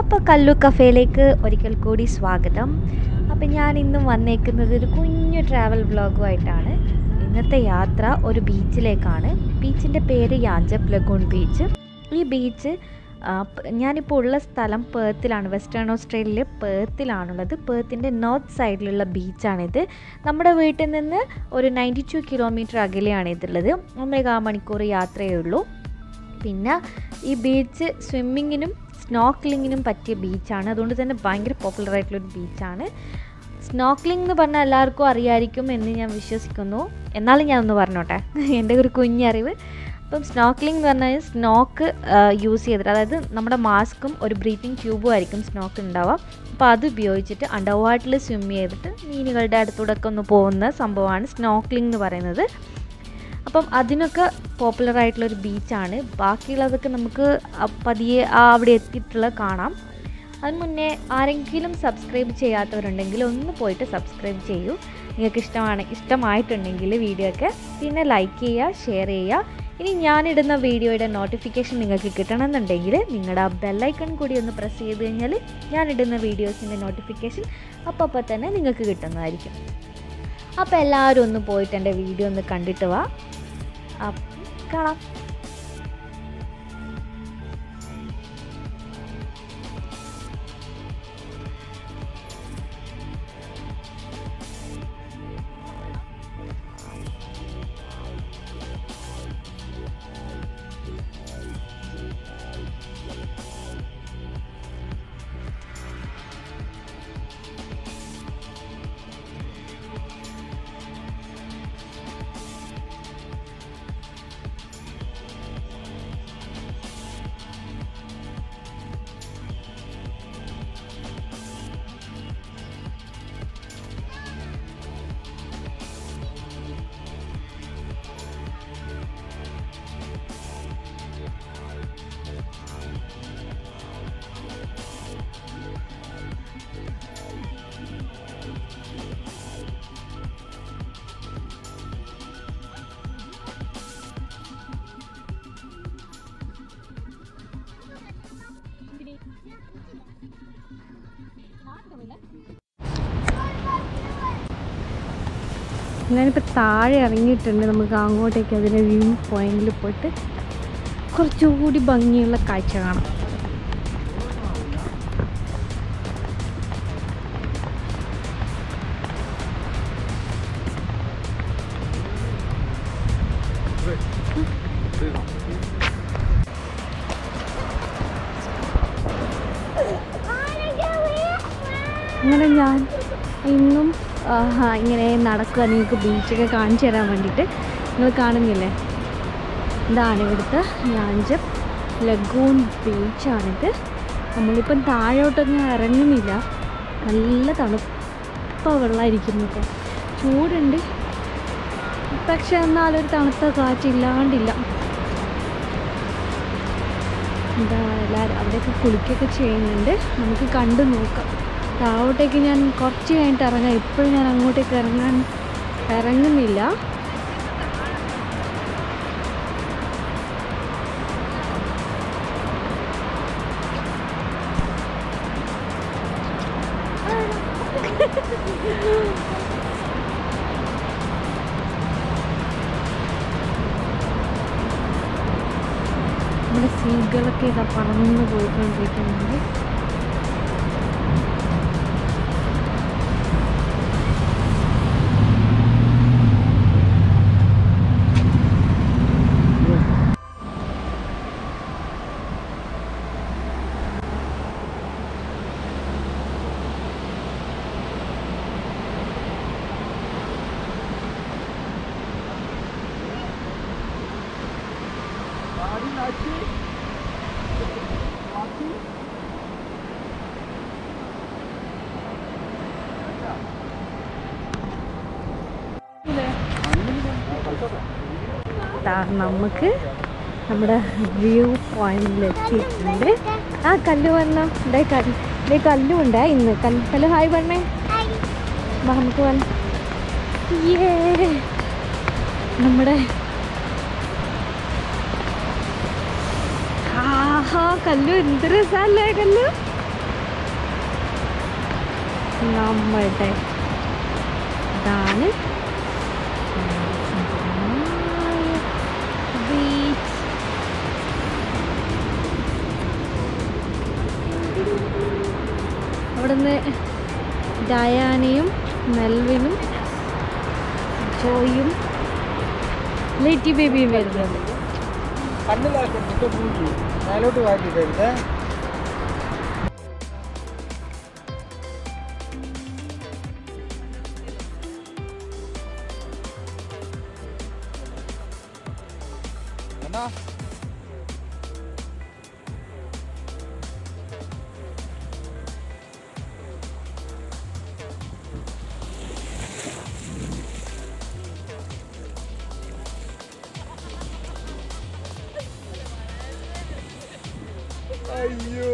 അപ്പോൾ കല്ലു കഫേയിലേക്ക് ഒരിക്കൽ കൂടി സ്വാഗതം അപ്പോൾ ഞാൻ ഇന്നും വന്നേക്കുന്നത് ഒരു കുഞ്ഞു ട്രാവൽ വ്ളോഗുമായിട്ടാണ് ഇന്നത്തെ യാത്ര ഒരു ബീച്ചിലേക്കാണ് ബീച്ചിൻ്റെ പേര് യാഞ്ചപ്പ് ലഗൂൺ ബീച്ച് ഈ ബീച്ച് ആ, പ്- ഞാനിപ്പോൾ ഉള്ള സ്ഥലം പേർത്തിലാണ് വെസ്റ്റേൺ ഓസ്ട്രേലിയയിലെ പേർത്തിലാണുള്ളത് പേർത്തിൻ്റെ നോർത്ത് സൈഡിലുള്ള ബീച്ചാണിത് നമ്മുടെ വീട്ടിൽ നിന്ന് ഒരു നയൻറ്റി ടു കിലോമീറ്റർ അകലെയാണ് ഇതുള്ളത് ഒന്നേകാൽ മണിക്കൂർ യാത്രയേ ഉള്ളൂ പിന്നെ ഈ ബീച്ച് സ്വിമ്മിങ്ങിനും സ്നോക്ലിങ്ങിനും പറ്റിയ ബീച്ചാണ് അതുകൊണ്ട് തന്നെ ഭയങ്കര പോപ്പുലർ ആയിട്ടുള്ളൊരു ബീച്ചാണ് സ്നോക്ലിംഗ് എന്ന് പറഞ്ഞാൽ എല്ലാവർക്കും അറിയായിരിക്കും എന്ന് ഞാൻ വിശ്വസിക്കുന്നു എന്നാലും ഞാൻ ഒന്ന് പറഞ്ഞോട്ടെ എൻ്റെ ഒരു കുഞ്ഞറിവ് അപ്പം സ്നോക്ലിംഗ് എന്ന് പറഞ്ഞാൽ സ്നോക്ക് യൂസ് ചെയ്തിട്ട് അതായത് നമ്മുടെ മാസ്കും ഒരു ബ്രീത്തിങ് ട്യൂബും ആയിരിക്കും സ്നോക്ക് ഉണ്ടാവുക അപ്പോൾ അത് ഉപയോഗിച്ചിട്ട് അണ്ടർ വാട്ടറിൽ സ്വിം ചെയ്തിട്ട് മീനുകളുടെ അടുത്തൂടെയൊക്കെ ഒന്ന് പോകുന്ന സംഭവമാണ് സ്നോക്ലിംഗ് എന്ന് പറയുന്നത് അപ്പം അതിനൊക്കെ പോപ്പുലർ ആയിട്ടുള്ളൊരു ബീച്ചാണ് ബാക്കിയുള്ളതൊക്കെ നമുക്ക് അ- പതിയെ ആ അവിടെ എത്തിയിട്ടുള്ള കാണാം അതിന് മുന്നേ ആരെങ്കിലും സബ്സ്ക്രൈബ് ചെയ്യാത്തവരുണ്ടെങ്കിൽ ഒന്ന് പോയിട്ട് സബ്സ്ക്രൈബ് ചെയ്യൂ നിങ്ങൾക്ക് ഇഷ്ടമാണ് ഇഷ്ടമായിട്ടുണ്ടെങ്കിൽ വീഡിയോ ഒക്കെ പിന്നെ ലൈക്ക് ചെയ്യുക ഷെയർ ചെയ്യുക ഇനി ഞാനിടുന്ന വീഡിയോയുടെ നോട്ടിഫിക്കേഷൻ നിങ്ങൾക്ക് കിട്ടണമെന്നുണ്ടെങ്കിൽ നിങ്ങളുടെ ആ ബെല്ലൈക്കൺ കൂടി ഒന്ന് പ്രസ് ചെയ്ത് കഴിഞ്ഞാൽ ഞാനിടുന്ന വീഡിയോസിൻ്റെ നോട്ടിഫിക്കേഷൻ അപ്പോൾ അപ്പോൾ തന്നെ നിങ്ങൾക്ക് കിട്ടുന്നതായിരിക്കും അപ്പോൾ എല്ലാവരും ഒന്ന് പോയിട്ട് എൻ്റെ വീഡിയോ ഒന്ന് കണ്ടിട്ട് വാ അപ്പം കാണാം ഞാനിപ്പോൾ താഴെ ഇറങ്ങിയിട്ടുണ്ട് നമുക്ക് അങ്ങോട്ടേക്ക് അതിൻ്റെ വ്യൂ പോയിന്റിൽ പോയിട്ട് കുറച്ചുകൂടി ഭംഗിയുള്ള കാഴ്ച കാണാം അങ്ങനെ ഞാൻ ഇന്നും ആഹാ, ഇങ്ങനെ നടക്കുക നിങ്ങൾക്ക് ബീച്ചൊക്കെ കാണിച്ചു തരാൻ വേണ്ടിയിട്ട് നിങ്ങൾ കാണുന്നില്ലേ ഇതാണ് ഇവിടുത്തെ ഞാഞ്ചപ്പ് ലഗൂൺ ബീച്ചാണിത് നമ്മളിപ്പം താഴോട്ടൊന്നും ഇറങ്ങുന്നില്ല നല്ല തണുപ്പ വെള്ളമായിരിക്കുന്നു ഇപ്പോൾ ചൂടുണ്ട് പക്ഷെ എന്നാലൊരു തണുത്ത കാറ്റില്ലാണ്ടില്ല എന്താ എല്ലാവരും അവിടെയൊക്കെ കുളിക്കൊക്കെ ചെയ്യുന്നുണ്ട് നമുക്ക് കണ്ടു നോക്കാം താഴോട്ടേക്ക് ഞാൻ കുറച്ച് കഴിഞ്ഞിട്ട് ഇറങ്ങാം ഇപ്പോഴും ഞാൻ അങ്ങോട്ടേക്ക് ഇറങ്ങാൻ ഇറങ്ങുന്നില്ല നമ്മുടെ സീകളൊക്കെ ഇതാ പറന്ന് പോയിക്കൊണ്ടിരിക്കുന്നുണ്ട് ദാ നമുക്ക് നമ്മുടെ വ്യൂ പോയിന്റിൽ എത്തിയിട്ടുണ്ട് ആ കല്ല് വന്നോ ഇതേ കല്ല് ഇതേ കല്ലും ഉണ്ട് ഇന്ന് കല്ല് കല്ല് ഹായ് പറഞ്ഞേ വാ നമുക്ക് വന്ന ഏ നമ്മുടെ ആഹാ കല്ലു എന്ത് രസല്ലേ കല്ലു നമ്മളുടെ ഇതാണ് ബീച്ച് അവിടുന്ന് ഡയാനയും മെൽവിനും ജോയും ലിറ്റി ബേബിയും വരുന്നുണ്ട് കണ്ണിലാക്കിട്ട് പൂജി മേലോട്ട് വാക്കിട്ടരുത് എന്നാ അയ്യോ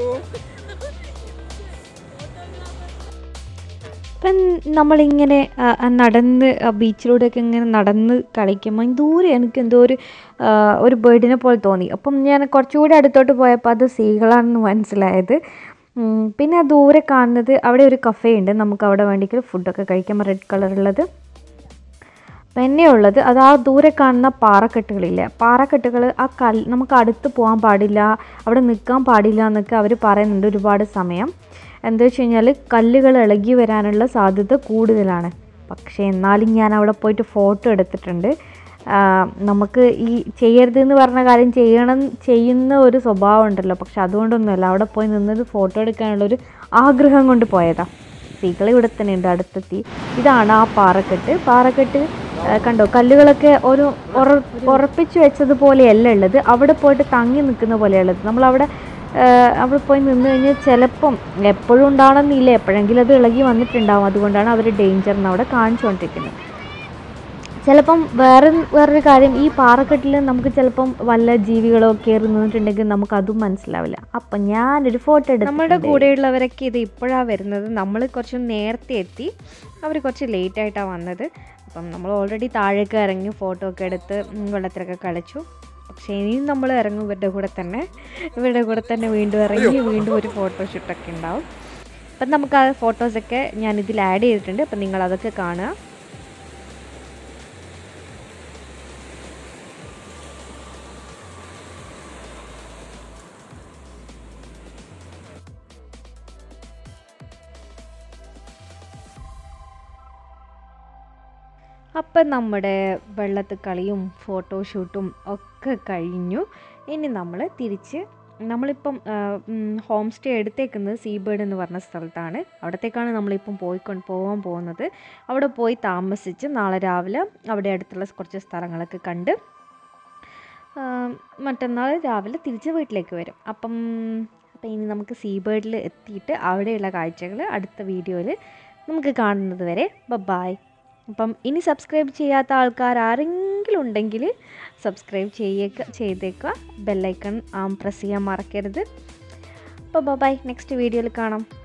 ഇപ്പം നമ്മളിങ്ങനെ ആ, ആ നടന്ന് ആ ബീച്ചിലൂടെയൊക്കെ ഇങ്ങനെ നടന്ന് കളിക്കുമ്പോൾ ദൂരെ എനിക്ക് എന്തോ ഒരു ആ, ഒരു ബേർഡിനെ പോലെ തോന്നി അപ്പം ഞാൻ കുറച്ചുകൂടി അടുത്തോട്ട് പോയപ്പോൾ അത് സീകളാണെന്ന് മനസ്സിലായത് ഉം, പിന്നെ ആ ദൂരെ കാണുന്നത് അവിടെ ഒരു കഫേ ഉണ്ട് നമുക്ക് അവിടെ വേണ്ടിയിട്ട് ഫുഡൊക്കെ കഴിക്കാം റെഡ് കളറുള്ളത് പിന്നെ ഉള്ളത് അത് ആ ദൂരെ കാണുന്ന പാറക്കെട്ടുകളില്ലേ പാറക്കെട്ടുകൾ ആ കൽ നമുക്ക് അടുത്ത് പോകാൻ പാടില്ല അവിടെ നിൽക്കാൻ പാടില്ല എന്നൊക്കെ അവർ പറയുന്നുണ്ട് ഒരുപാട് സമയം എന്താ വെച്ച് കഴിഞ്ഞാൽ കല്ലുകൾ ഇളകി വരാനുള്ള സാധ്യത കൂടുതലാണ് പക്ഷേ എന്നാലും ഞാൻ അവിടെ പോയിട്ട് ഫോട്ടോ എടുത്തിട്ടുണ്ട് ആ, നമുക്ക് ഈ ചെയ്യരുത് എന്ന് പറഞ്ഞ കാര്യം ചെയ്യണം ചെയ്യുന്ന ഒരു സ്വഭാവം ഉണ്ടല്ലോ പക്ഷെ അതുകൊണ്ടൊന്നുമല്ല അവിടെ പോയി നിന്നത് ഫോട്ടോ എടുക്കാനുള്ളൊരു ആഗ്രഹം കൊണ്ട് പോയതാണ് സ്ത്രീകൾ ഇവിടെ തന്നെ ഉണ്ട് അടുത്തെത്തി ഇതാണ് ആ പാറക്കെട്ട് പാറക്കെട്ട് ആ, കണ്ടോ കല്ലുകളൊക്കെ ഒരു ഉറ ഉറപ്പിച്ചു വെച്ചതുപോലെയല്ല ഉള്ളത് അവിടെ പോയിട്ട് തങ്ങി നിൽക്കുന്ന പോലെയുള്ളത് നമ്മളവിടെ ആ, അവിടെ പോയി നിന്ന് കഴിഞ്ഞാൽ ചിലപ്പം എപ്പോഴും ഉണ്ടാവണമെന്നില്ല എപ്പോഴെങ്കിലും അത് ഇളകി വന്നിട്ടുണ്ടാവും അതുകൊണ്ടാണ് അവർ ഡേഞ്ചർ എന്ന് അവിടെ കാണിച്ചുകൊണ്ടിരിക്കുന്നത് ചിലപ്പം വേറെ വേറൊരു കാര്യം ഈ പാറക്കെട്ടിൽ നമുക്ക് ചിലപ്പം വല്ല ജീവികളോ കയറി നിന്നിട്ടുണ്ടെങ്കിൽ നമുക്ക് അതും മനസ്സിലാവില്ല അപ്പം ഞാനൊരു ഫോട്ടോ എടുത്തു നമ്മളുടെ കൂടെയുള്ളവരൊക്കെ ഇത് ഇപ്പോഴാണ് വരുന്നത് നമ്മൾ കുറച്ച് നേരത്തെ എത്തി അവർ കുറച്ച് ലേറ്റ് ആയിട്ടാണ് വന്നത് അപ്പം നമ്മൾ ഓൾറെഡി താഴേക്ക് ഇറങ്ങി ഫോട്ടോ ഒക്കെ എടുത്ത് ഉം, വെള്ളത്തിലൊക്കെ കളിച്ചു പക്ഷേ ഇനിയും നമ്മൾ ഇറങ്ങും ഇവരുടെ കൂടെ തന്നെ ഇവരുടെ കൂടെ തന്നെ വീണ്ടും ഇറങ്ങി വീണ്ടും ഒരു ഫോട്ടോഷൂട്ടൊക്കെ ഉണ്ടാവും അപ്പം നമുക്ക് ആ ഫോട്ടോസൊക്കെ ഞാൻ ഇതിൽ ആഡ് ചെയ്തിട്ടുണ്ട് അപ്പം നിങ്ങൾ അതൊക്കെ കാണുക അപ്പം നമ്മുടെ വെള്ളത്തിൽ കളിയും ഫോട്ടോഷൂട്ടും ഒക്കെ കഴിഞ്ഞു ഇനി നമ്മൾ തിരിച്ച് നമ്മളിപ്പം ഹോം സ്റ്റേ എടുത്തേക്കുന്നത് സീബേർഡ് എന്ന് പറഞ്ഞ സ്ഥലത്താണ് അവിടത്തേക്കാണ് നമ്മളിപ്പം പോയിക്കൊണ്ട് പോകാൻ പോകുന്നത് അവിടെ പോയി താമസിച്ച് നാളെ രാവിലെ അവിടെ അടുത്തുള്ള കുറച്ച് സ്ഥലങ്ങളൊക്കെ കണ്ട് ആ, മറ്റന്നാൾ രാവിലെ തിരിച്ച് വീട്ടിലേക്ക് വരും അപ്പം അപ്പം ഇനി നമുക്ക് സീബേർഡിൽ എത്തിയിട്ട് അവിടെയുള്ള കാഴ്ചകൾ അടുത്ത വീഡിയോയിൽ നമുക്ക് കാണുന്നത് വരെ ബബായ് അപ്പം ഇനി സബ്സ്ക്രൈബ് ചെയ്യാത്ത ആൾക്കാർ ആരെങ്കിലും ഉണ്ടെങ്കിൽ സബ്സ്ക്രൈബ് ചെയ്യേക്ക ചെയ്തേക്കുക ബെല്ലൈക്കൺ പ്രസ് ചെയ്യാൻ മറക്കരുത് അപ്പോൾ ബൈ നെക്സ്റ്റ് വീഡിയോയിൽ കാണാം